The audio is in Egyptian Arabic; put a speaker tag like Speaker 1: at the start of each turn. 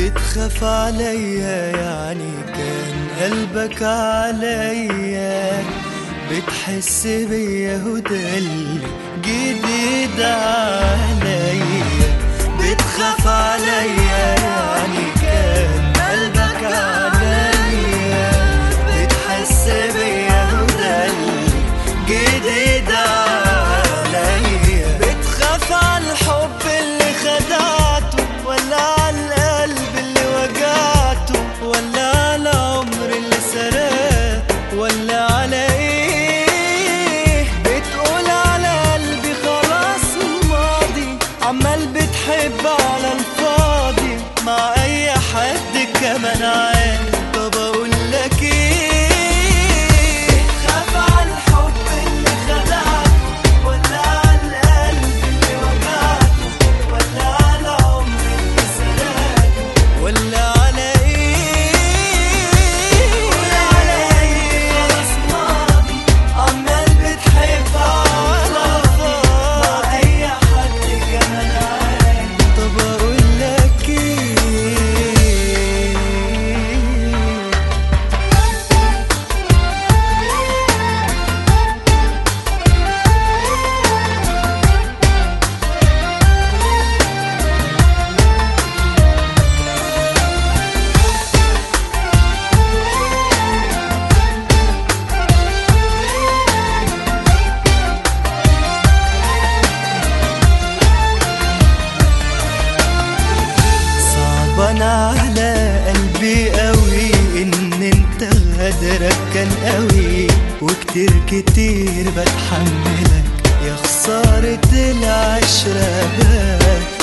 Speaker 1: بتخاف عليا يعني كان قلبك عليا بتحس بيا وده اللي جديد عليا بتخاف عليا يعني كان قلبك عليا بتحس بيا وده اللي جديد عليا بتخاف على الحب اللي خدعته ولا على القلب اللي وجعته ولا على عمر اللي سرقته ولا على ايه بتقول على قلبي خلاص ماضي عمال بتحب على الفاضي مع اي حد كمان عادي طب اقول لك ايه خاف على الحب اللي خدعته ولا على القلب اللي وجعته ولا على عمر اللي سرقته ولا على ايه ولا على ايه خلاص ماضي عمال بتحب على الفاضي مع اي حد كمان عادي طب اقول لك ايه صعبان على قلبي قوي ان انت غدرك كان قوي وكتير كتير بتحملك يا خسارة العشرة بقى